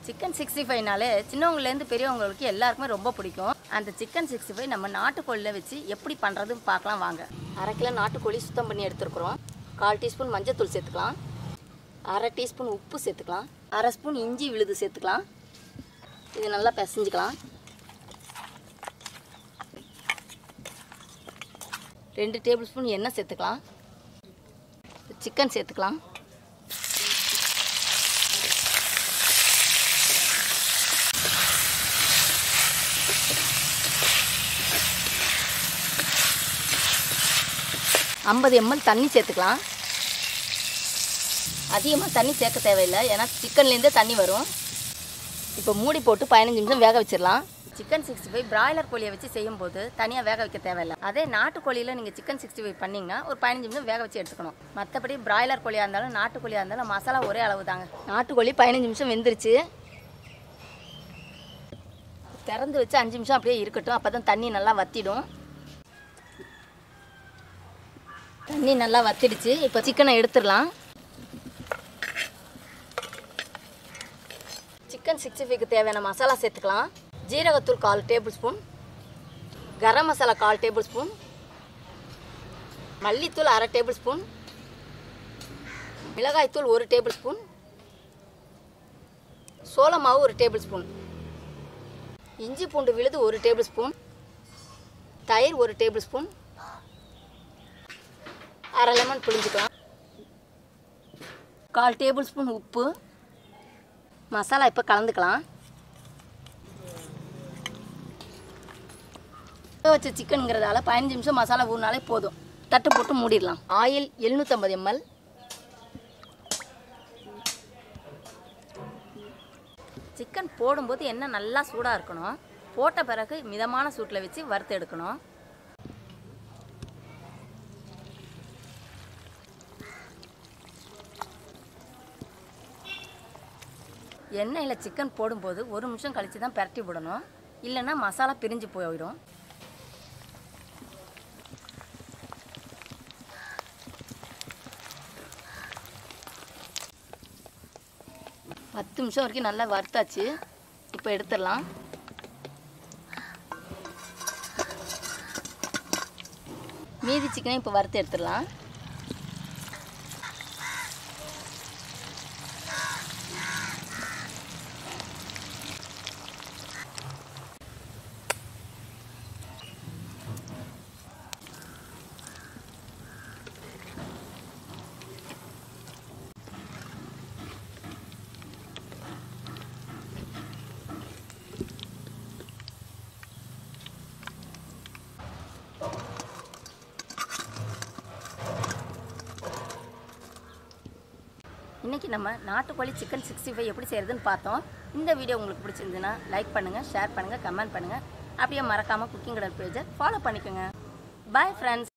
chicken sixty ஃபைவ்னாலே சின்னவங்கலேருந்து பெரியவங்களுக்கு எல்லாருக்குமே ரொம்ப பிடிக்கும் அந்த சிக்கன் சிக்ஸ்டி ஃபைவ் நம்ம நாட்டுக்கோழியில் வச்சு எப்படி பண்ணுறதுன்னு பார்க்கலாம் வாங்க அரை கிலோ நாட்டுக்கோழி சுத்தம் பண்ணி எடுத்துருக்குறோம் கால் டீஸ்பூன் மஞ்சத்தூள் சேர்த்துக்கலாம் அரை டீஸ்பூன் உப்பு சேர்த்துக்கலாம் அரை ஸ்பூன் இஞ்சி விழுது சேர்த்துக்கலாம் இது நல்லா பிசைஞ்சுக்கலாம் ரெண்டு டேபிள் ஸ்பூன் எண்ணெய் சேர்த்துக்கலாம் சிக்கன் சேர்த்துக்கலாம் ஐம்பது எம்எல் தண்ணி சேர்த்துக்கலாம் அதிகமாக தண்ணி சேர்க்க தேவையில்லை ஏன்னா சிக்கன்லேருந்தே தண்ணி வரும் இப்போ மூடி போட்டு பதினஞ்சு நிமிஷம் வேக வச்சிடலாம் சிக்கன் சிக்ஸ்டி ஃபைவ் பிராய்லர் கோழியை வச்சு செய்யும்போது தனியாக வேக வைக்க தேவையில்லை அதே நாட்டுக்கோழியில் நீங்கள் சிக்கன் சிக்ஸ்டி ஃபைவ் பண்ணிங்கன்னா ஒரு பதினஞ்சு நிமிஷம் வேக வச்சு எடுத்துக்கணும் மற்றபடி பிராய்லர் கோழியாக இருந்தாலும் நாட்டுக்கோழியாக இருந்தாலும் மசாலா ஒரே அளவு தாங்க நாட்டுக்கோழி பதினஞ்சு நிமிஷம் வெந்துருச்சு திறந்து வச்சு அஞ்சு நிமிஷம் அப்படியே இருக்கட்டும் அப்போ தான் தண்ணி நல்லா வத்திடும் தண்ணி நல்லா வத்திடுச்சு இப்போ சிக்கனை எடுத்துடலாம் சிக்கன் சிக்ஸ்டி ஃபைவ்க்கு தேவையான மசாலா சேர்த்துக்கலாம் ஜீரகத்தூள் கால் டேபிள் ஸ்பூன் கரம் மசாலா கால் டேபிள் ஸ்பூன் மல்லித்தூள் அரை டேபிள் ஸ்பூன் மிளகாய்த்தூள் ஒரு டேபிள் ஸ்பூன் சோள மாவு ஒரு டேபிள் ஸ்பூன் இஞ்சி பூண்டு விழுது ஒரு டேபிள் ஸ்பூன் தயிர் ஒரு டேபிள் ஸ்பூன் அரை லெமன் புளிஞ்சுக்கலாம் கால் டேபிள் ஸ்பூன் உப்பு மசாலா இப்போ கலந்துக்கலாம் வேக வச்ச சிக்கனுங்கிறதால பதினஞ்சு நிமிஷம் மசாலா ஊறினாலே போதும் தட்டு போட்டு மூடிடலாம் ஆயில் எழுநூற்றம்பது எம்எல் சிக்கன் போடும்போது எண்ணெய் நல்லா சூடாக இருக்கணும் போட்ட பிறகு மிதமான சூட்டில் வச்சு வறுத்து எடுக்கணும் எண்ணெயில் சிக்கன் போடும்போது ஒரு நிமிஷம் கழித்து தான் பிரட்டி விடணும் இல்லைன்னா மசாலா பிரிஞ்சு போயிடும் பத்து நிமிஷம் வரைக்கும் நல்லா வறுத்தாச்சு இப்போ எடுத்துடலாம் மீதி சிக்கனை இப்போ வறுத்து எடுத்துடலாம் இன்றைக்கி நம்ம நாட்டுக்கோழி சிக்கன் சிக்ஸ்டி ஃபைவ் எப்படி செய்கிறதுன்னு பார்த்தோம் இந்த வீடியோ உங்களுக்கு பிடிச்சிருந்துன்னா லைக் பண்ணுங்கள் ஷேர் பண்ணுங்கள் கமெண்ட் பண்ணுங்கள் அப்படியே மறக்காமல் குக்கிங் கடல் பேஜை ஃபாலோ பண்ணிக்கோங்க பாய் ஃப்ரெண்ட்ஸ்